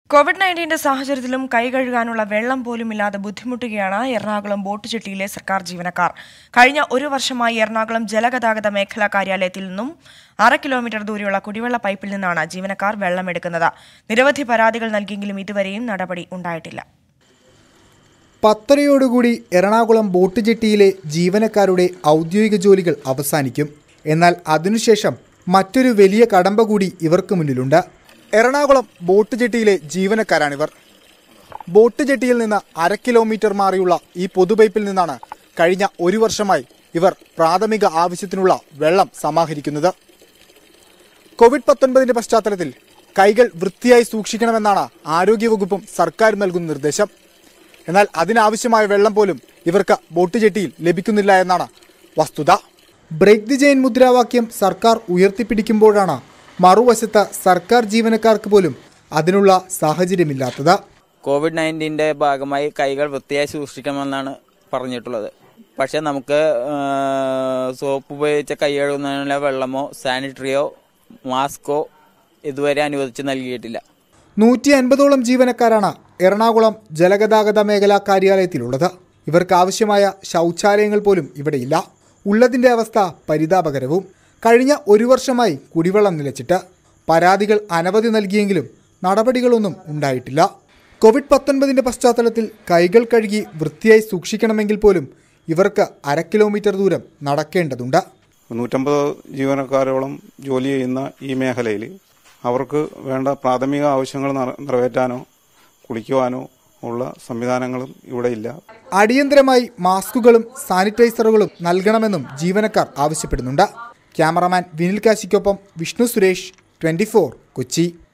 Covid നയൻറ്റീന്റെ സാഹചര്യത്തിലും കൈ കഴുകാനുള്ള വെള്ളം പോലും ഇല്ലാതെ ബുദ്ധിമുട്ടുകയാണ് എറണാകുളം ബോട്ട് ജെട്ടിയിലെ സർക്കാർ ജീവനക്കാർ കഴിഞ്ഞ ഒരു വർഷമായി എറണാകുളം ജലഗതാഗത മേഖലാ കാര്യാലയത്തിൽ നിന്നും അര കിലോമീറ്റർ ദൂരെയുള്ള കുടിവെള്ള പൈപ്പിൽ നിന്നാണ് ജീവനക്കാർ വെള്ളമെടുക്കുന്നത് നിരവധി പരാതികൾ നൽകിയെങ്കിലും ഇതുവരെയും നടപടി ഉണ്ടായിട്ടില്ല പത്തരയോടുകൂടി എറണാകുളം ബോട്ട് ജെട്ടിയിലെ ജീവനക്കാരുടെ ഔദ്യോഗിക ജോലികൾ അവസാനിക്കും എന്നാൽ അതിനുശേഷം മറ്റൊരു വലിയ കടമ്പ കൂടി ഇവർക്ക് മുന്നിലുണ്ട് എറണാകുളം ബോട്ട് ജെട്ടിയിലെ ജീവനക്കാരാണിവർ ബോട്ട് ജെട്ടിയിൽ നിന്ന് അര കിലോമീറ്റർ മാറിയുള്ള ഈ പൊതുപൈപ്പിൽ നിന്നാണ് കഴിഞ്ഞ ഒരു വർഷമായി ഇവർ പ്രാഥമിക ആവശ്യത്തിനുള്ള വെള്ളം സമാഹരിക്കുന്നത് കോവിഡ് പത്തൊൻപതിന്റെ പശ്ചാത്തലത്തിൽ കൈകൾ വൃത്തിയായി സൂക്ഷിക്കണമെന്നാണ് ആരോഗ്യവകുപ്പും സർക്കാർ നൽകുന്ന നിർദ്ദേശം എന്നാൽ അതിനാവശ്യമായ വെള്ളം പോലും ഇവർക്ക് ബോട്ട് ജെട്ടിയിൽ ലഭിക്കുന്നില്ല എന്നാണ് വസ്തുത ബ്രേക്ക് ദി ജെയിൻ മുദ്രാവാക്യം സർക്കാർ ഉയർത്തിപ്പിടിക്കുമ്പോഴാണ് മറുവശത്ത് സർക്കാർ ജീവനക്കാർക്ക് പോലും അതിനുള്ള സാഹചര്യമില്ലാത്തത് കോവിഡ് നയൻറ്റീൻ്റെ ഭാഗമായി കൈകൾ വൃത്തിയായി സൂക്ഷിക്കണമെന്നാണ് പറഞ്ഞിട്ടുള്ളത് പക്ഷേ നമുക്ക് ആ, സോപ്പ് ഉപയോഗിച്ച കൈ കഴുകുന്നതിനുള്ള വെള്ളമോ സാനിറ്ററിയോ മാസ്കോ ഇതുവരെ അനുവദിച്ച് നൽകിയിട്ടില്ല നൂറ്റി അൻപതോളം ജീവനക്കാരാണ് എറണാകുളം ജലഗതാഗത മേഖലാ കാര്യാലയത്തിലുള്ളത് ഇവർക്ക് ആവശ്യമായ ശൗചാലയങ്ങൾ പോലും ഇവിടെയില്ല ഉള്ളതിന്റെ അവസ്ഥ പരിതാപകരവും കഴിഞ്ഞ ഒരു വർഷമായി കുടിവെള്ളം നിലച്ചിട്ട് പരാതികൾ അനവധി നൽകിയെങ്കിലും നടപടികളൊന്നും ഉണ്ടായിട്ടില്ല കോവിഡ് പത്തൊൻപതിന്റെ പശ്ചാത്തലത്തിൽ കൈകൾ കഴുകി വൃത്തിയായി സൂക്ഷിക്കണമെങ്കിൽ പോലും ഇവർക്ക് അര കിലോമീറ്റർ ദൂരം നടക്കേണ്ടതുണ്ട് നൂറ്റമ്പത് ജീവനക്കാരോളം ജോലി ചെയ്യുന്ന ഈ മേഖലയിൽ അവർക്ക് വേണ്ട പ്രാഥമിക ആവശ്യങ്ങൾ നിറ- നിറവേറ്റാനോ കുളിക്കുവാനോ ഉള്ള സംവിധാനങ്ങളും ഇവിടെ ഇല്ല അടിയന്തരമായി മാസ്കുകളും സാനിറ്റൈസറുകളും നൽകണമെന്നും ജീവനക്കാർ ആവശ്യപ്പെടുന്നുണ്ട് ക്യാമറമാൻ വിനിൽ കാശിക്കൊപ്പം വിഷ്ണു സുരേഷ് ട്വന്റി കൊച്ചി